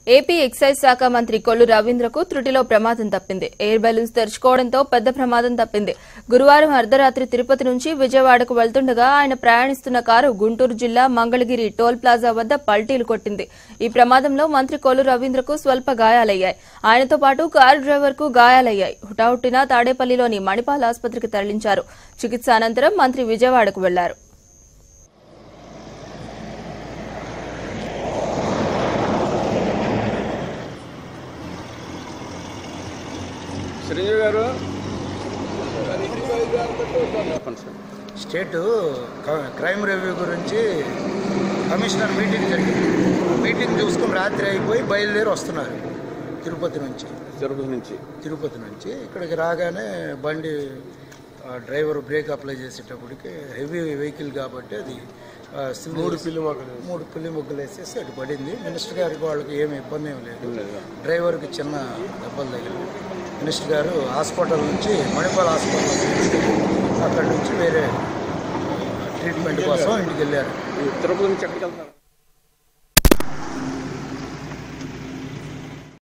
AP excise శాఖ మంత్రి కొల్లు రవీంద్రకు త్రుటిలో ప్రమాదం తప్పింది ఎయిర్ బెలూన్స్ తెరుచుకోవడంతో పెద్ద ప్రమాదం తప్పింది గురువారం అర్ధరాత్రి తిరుపతి నుంచి విజయవాడకు వెళ్తుండగా ఆయన ప్రయాణిస్తున్న కారు గుంటూరు జిల్లా మంగళగిరి టోల్ ప్లాజా వద్ద పల్టీలు కొట్టింది ఈ ప్రమాదంలో మంత్రి కొల్లు రవీంద్రకు స్వల్ప గాయాలయ్యాయి ఆయనతో పాటు కారు డ్రైవర్ కు గాయాలయ్యాయి హుటాహుటిన తాడేపల్లిలోని మణిపాల్ ఆసుపత్రికి తరలించారు చికిత్స అనంతరం మంత్రి విజయవాడకు వెళ్లారు చిరంజీవి గారు చెప్పండి సార్ స్టేట్ క- క్రైమ్ రివ్యూ గురించి కమిషనర్ మీటింగ్ జరిగింది మీటింగ్ చూసుకుని రాత్రి అయిపోయి బయలుదేరి వస్తున్నారు తిరుపతి నుంచి తిరుపతి నుంచి తిరుపతి నుంచి ఇక్కడికి రాగానే బండి ఆ, డ్రైవర్ బ్రేక్ అప్లై చేసేటప్పటికి హెవీ వెహికల్ కాబట్టి అది ఆ, సింగిల్- మూడు పిల్లి మొక్కలు మూడు పిల్లి ముగ్గులు వేసేసి అటు పడింది మినిస్టర్ గారికి వాళ్ళకి ఏమి ఇబ్బంది ఏమి లేదు లేదా? డ్రైవర్కి చిన్న దెబ్బలు తగిలింది మినిస్టర్ గారు హాస్పిటల్ నుంచి మణిపాల్ హాస్పిటల్ తీసుకెళ్ళి అక్కడి నుంచి వేరే ట్రీట్మెంట్ కోసం ఇంటికి వెళ్ళారు ఈ తిరుపతి నుంచి ఎక్కడికి వెళ్తున్నారు